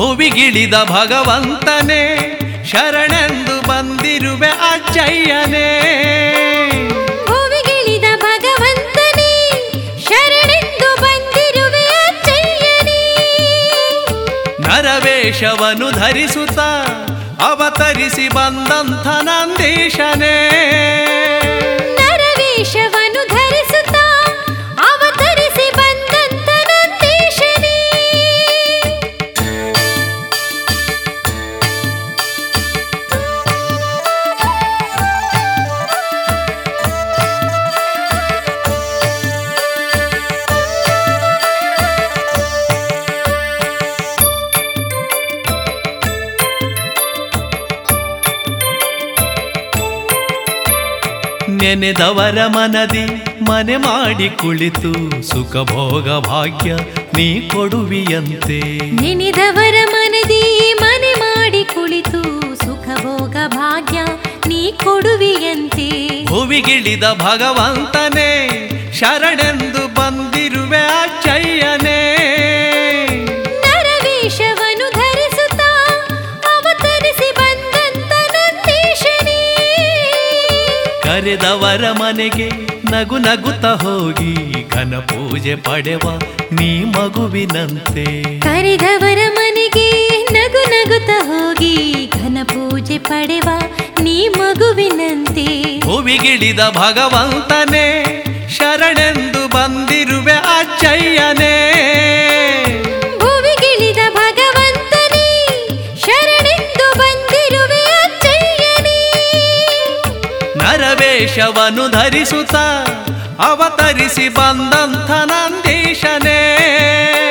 ಭುವಿಗಿಳಿದ ಭಗವಂತನೇ ಶರಣೆಂದು ಬಂದಿರುವೆ ಅಜ್ಜಯ್ಯನೇ ಭುವಿಗಿಳಿದ ಭಗವಂತನೇ ಶರಣೆಂದು ಬಂದಿರುವೆ ಅಚ್ಚಯ್ಯನೇ ನರವೇಷವನ್ನು ಧರಿಸುತ್ತ ಅವತರಿಸಿ ಬಂದಂಥ ನಂದೀಶನೇ ನರವೇಷವನ್ನು ಧರಿಸುತ್ತಾ ಅವತರಿಸಿ ಬಂದಂತ ನಂದೀಶನೇ ನೆನೆದವರ ಮನದಿ ಮನೆ ಮಾಡಿ ಕುಳಿತು ಸುಖ ಭೋಗ ಭಾಗ್ಯ ನೀ ಕೊಡುವಿಯಂತೆ ನೆನೆದವರ ಮನದಿ ಮನೆ ಮಾಡಿ ಕುಳಿತು ಸುಖ ಭೋಗ ಭಾಗ್ಯ ನೀ ಕೊಡುವಿಯಂತೆ ಭುವಿಗಿಳಿದ ಭಗವಂತನೇ ಶರಣೆಂದು ಬಂದಿರುವೆ ಅಚ್ಚಯ್ಯನೇ ನರವೇಷವನ್ನು ಧರಿಸುತ್ತಾ ಅವತರಿಸಿ ಬಂದಂತ ನಂದೀಶನೇ ಕರೆದವರ ಮನೆಗೆ ನಗು ನಗುತ್ತ ಹೋಗಿ ಘನ ಪೂಜೆ ಪಡೆವ ನೀ ಮಗುವಿನಂತೆ ಕರೆದವರ ಮನೆಗೆ ನಗು ನಗುತ್ತ ಹೋಗಿ ಘನ ಪೂಜೆ ಪಡೆವ ನೀ ಮಗುವಿನಂತೆ ಭುವಿಗಿಳಿದ ಭಗವಂತನೇ ಶರಣೆಂದು ಬಂದಿರುವೆ ಅಚ್ಚಯ್ಯನೇ ಭುವಿಗಿಳಿದ ಭಗವಂತನೇ ಶರಣೆಂದು ಬಂದಿರುವೆ ಅಚ್ಚಯ್ಯನೇ ನರವೇಷವನ್ನು ಧರಿಸುತ್ತ ಅವತರಿಸಿ ಬಂದಂಥ ನಂದೀಶನೇ